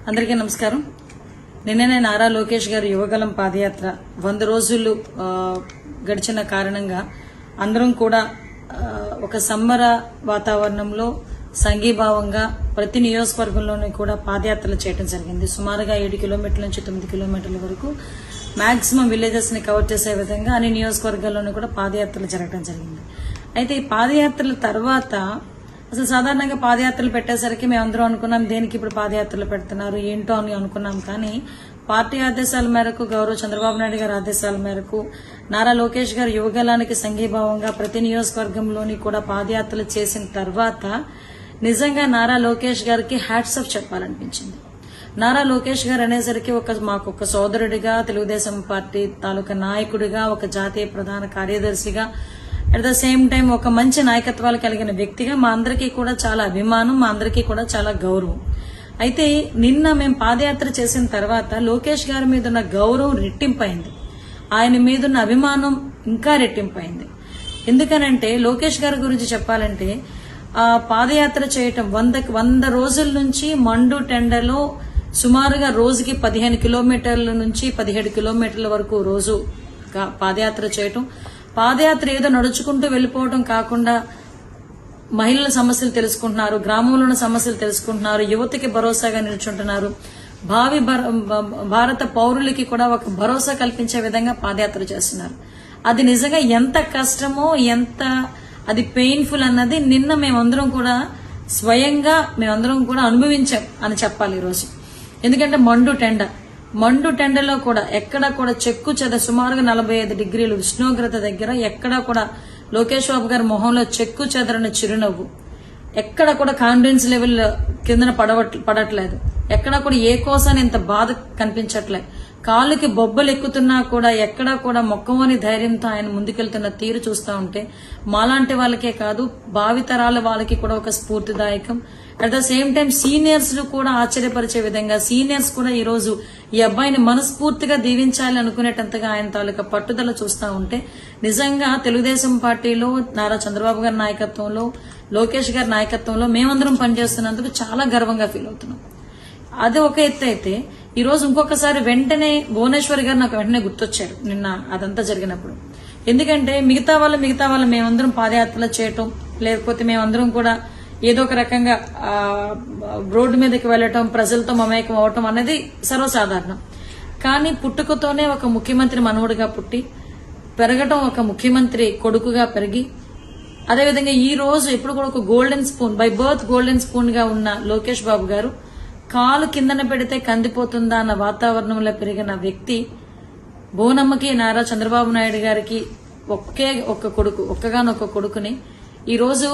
అందరికీ నమస్కారం నిన్ననే నారా లోకేష్ గారి యువగలం పాదయాత్ర వంద రోజులు ఆ, గడిచిన కారణంగా అందరం కూడా ఆ, ఒక సంబర వాతావరణంలో సంఘీభావంగా ప్రతి నియోజకవర్గంలోనూ కూడా పాదయాత్రలు చేయడం జరిగింది సుమారుగా ఏడు కిలోమీటర్ల నుంచి తొమ్మిది కిలోమీటర్ల వరకు మాక్సిమం విలేజెస్ ని కవర్ చేసే విధంగా అన్ని నియోజకవర్గాల్లోనూ కూడా పాదయాత్రలు జరగడం జరిగింది అయితే ఈ పాదయాత్రల తర్వాత అసలు సాధారణంగా పాదయాత్రలు పెట్టేసరికి మేము అందరం అనుకున్నాం దేనికి ఇప్పుడు పాదయాత్రలు పెడుతున్నారు ఏంటో అని అనుకున్నాం కానీ పార్టీ ఆదేశాల మేరకు గౌరవ చంద్రబాబు నాయుడు గారి ఆదేశాల మేరకు నారా లోకేష్ గారి యువగలానికి సంఘీభావంగా ప్రతి నియోజకవర్గంలోని కూడా పాదయాత్రలు చేసిన తర్వాత నిజంగా నారా లోకేష్ గారికి హ్యాట్స్ ఆఫ్ చెప్పాలనిపించింది నారా లోకేష్ గారు అనేసరికి ఒక మాకు ఒక సోదరుడిగా తెలుగుదేశం పార్టీ తాలూకా నాయకుడిగా ఒక జాతీయ ప్రధాన కార్యదర్శిగా అట్ ద సేమ్ టైం ఒక మంచి నాయకత్వాలు కలిగిన వ్యక్తిగా మా అందరికీ కూడా చాలా అభిమానం మా అందరికీ కూడా చాలా గౌరవం అయితే నిన్న మేము పాదయాత్ర చేసిన తర్వాత లోకేష్ గారి మీద ఉన్న గౌరవం రెట్టింపైంది ఆయన మీద ఉన్న అభిమానం ఇంకా రెట్టింపైంది ఎందుకనంటే లోకేష్ గారి గురించి చెప్పాలంటే ఆ పాదయాత్ర చేయటం వంద వంద రోజుల నుంచి మండు టెండలో సుమారుగా రోజుకి పదిహేను కిలోమీటర్ల నుంచి పదిహేడు కిలోమీటర్ల వరకు రోజు గా- పాదయాత్ర చేయటం పాదయాత్ర ఏదో నడుచుకుంటూ వెళ్ళిపోవడం కాకుండా మహిళల సమస్యలు తెలుసుకుంటున్నారు గ్రామంలో ఉన్న సమస్యలు తెలుసుకుంటున్నారు యువతకి భరోసాగా నిల్చుంటున్నారు భావి భర- భ- భారత పౌరులకి కూడా ఒక భరోసా కల్పించే విధంగా పాదయాత్ర చేస్తున్నారు అది నిజంగా ఎంత కష్టమో ఎంత అది పెయిన్ఫుల్ అన్నది నిన్న మేమందరం కూడా స్వయంగా మేమందరం కూడా అనుభవించాం అని చెప్పాలి ఈరోజు ఎందుకంటే మండు టెండ మండు టెండలో కూడా ఎక్కడ కూడా చెక్కు చెద సుమారుగా నలభై ఐదు డిగ్రీలు ఉష్ణోగ్రత దగ్గర ఎక్కడా కూడా లోకేష్ బాబు గారి మొహంలో చెక్కు చెదరని చిరునవ్వు ఎక్కడ కూడా కాన్ఫిడెన్స్ లెవెల్ కిందన పడవట్ పడట్లేదు ఎక్కడ కూడా ఏ కోసాన్ని ఇంత బాధ కనిపించట్లేదు కాళ్ళకి బొబ్బలు ఎక్కుతున్నా కూడా ఎక్కడా కూడా మొక్కమని ధైర్యంతో ఆయన ముందుకెళ్తున్న తీరు చూస్తూ ఉంటే మాలాంటి వాళ్ళకే కాదు భావితరాల వాళ్ళకి కూడా ఒక స్ఫూర్తిదాయకం at the same time seniors కూడా ఆశ్చర్యపరిచే విధంగా సీనియర్స్ కూడా ఈ రోజు ఈ అబ్బాయిని మనస్ఫూర్తిగా దీవించాలి అనుకునేటంతగా ఆయన తాలూకా పట్టుదల చూస్తూ ఉంటే నిజంగా తెలుగుదేశం పార్టీలో నారా చంద్రబాబు గారి నాయకత్వంలో లోకేష్ గారి నాయకత్వంలో మేమందరం పనిచేస్తున్నందుకు చాలా గర్వంగా ఫీల్ అవుతున్నాం అది ఒక ఎత్తు అయితే ఈ రోజు ఇంకొకసారి వెంటనే భువనేశ్వర్ గారు నాకు వెంటనే గుర్తొచ్చారు నిన్న అదంతా జరిగినప్పుడు ఎందుకంటే మిగతా వాళ్ళు మిగతా వాళ్ళు మేమందరం పాదయాత్రలు చేయటం లేకపోతే మేమందరం కూడా ఏదో ఒక రకంగా ఆ, రోడ్డు మీదకి వెళ్ళటం ప్రజలతో మమేకం అవటం అనేది సర్వసాధారణం కానీ పుట్టుకతోనే ఒక ముఖ్యమంత్రి మనవుడిగా పుట్టి పెరగటం ఒక ముఖ్యమంత్రి కొడుకుగా పెరిగి అదేవిధంగా ఈ రోజు ఇప్పుడు కూడా ఒక golden spoon by birth golden spoon గా ఉన్న లోకేష్ బాబు గారు కాలు కిందన పెడితే కందిపోతుందా అన్న వాతావరణంలో పెరిగిన వ్యక్తి బోనమ్మకి నారా చంద్రబాబు నాయుడు గారికి ఒకే ఒక్క కొడుకు ఒక్కగానొక్క కొడుకుని ఈ రోజు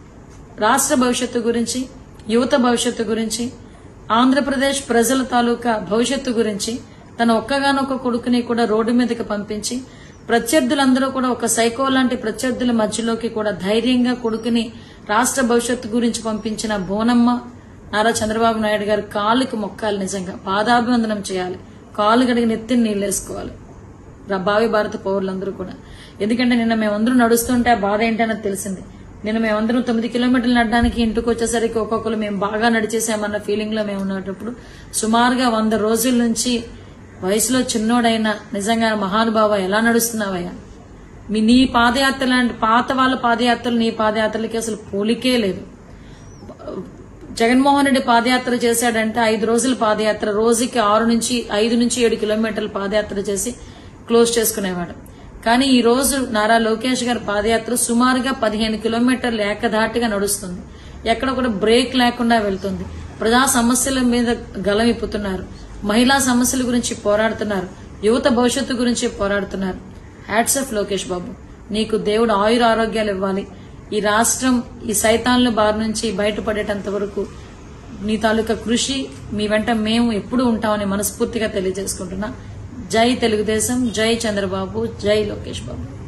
రాష్ట్ర భవిష్యత్తు గురించి యువత భవిష్యత్తు గురించి ఆంధ్రప్రదేశ్ ప్రజల తాలూకా భవిష్యత్తు గురించి తన ఒక్కగానొక్క కొడుకుని కూడా రోడ్డు మీదకి పంపించి ప్రత్యర్థులందరూ కూడా ఒక సైకో లాంటి ప్రత్యర్థుల మధ్యలోకి కూడా ధైర్యంగా కొడుకుని రాష్ట్ర భవిష్యత్తు గురించి పంపించిన బోనమ్మ నారా చంద్రబాబు నాయుడు గారు కాళ్ళకి మొక్కాలి నిజంగా పాదాభివందనం చేయాలి కాళ్ళు కడిగి నెత్తిని నీళ్ళేసుకోవాలి రా- భావి భారత పౌరులందరూ కూడా ఎందుకంటే నిన్న మేమందరం నడుస్తుంటే ఆ బాధ ఏంటన్నది తెలిసింది నిన్న మేమందరం తొమ్మిది కిలోమీటర్లు నడడానికి ఇంటికి వచ్చేసరికి ఒక్కొక్కరు మేము బాగా నడిచేసామన్న ఫీలింగ్ లో మేము ఉన్నప్పుడు సుమారుగా వంద రోజుల నుంచి వయసులో చిన్నోడైన నిజంగా మహానుభావ ఎలా నడుస్తున్నావయ్యా మీ నీ పాదయాత్ర లాంటి పాత వాళ్ళ పాదయాత్రలు నీ పాదయాత్రలకి అసలు పోలికే లేదు జగన్మోహన్ రెడ్డి పాదయాత్ర చేశాడంటే ఐదు రోజుల పాదయాత్ర రోజుకి ఆరు నుంచి ఐదు నుంచి ఏడు కిలోమీటర్ల పాదయాత్ర చేసి క్లోజ్ చేసుకునేవాడు కానీ ఈ రోజు నారా లోకేష్ గారి పాదయాత్ర సుమారుగా పదిహేను కిలోమీటర్లు ఏకధాటిగా నడుస్తుంది ఎక్కడ కూడా బ్రేక్ లేకుండా వెళ్తుంది ప్రజా సమస్యల మీద గలం ఇప్పుతున్నారు మహిళా సమస్యల గురించి పోరాడుతున్నారు యువత భవిష్యత్తు గురించి పోరాడుతున్నారు హ్యాట్స్ ఆఫ్ లోకేష్ బాబు నీకు దేవుడు ఆయుర ఆరోగ్యాలు ఇవ్వాలి ఈ రాష్ట్రం ఈ సైతాన్ల బారి నుంచి బయటపడేటంత వరకు మీ తాలూకా కృషి మీ వెంట మేము ఎప్పుడు ఉంటామని మనస్ఫూర్తిగా తెలియజేసుకుంటున్నా జై తెలుగుదేశం జై చంద్రబాబు జై లోకేష్ బాబు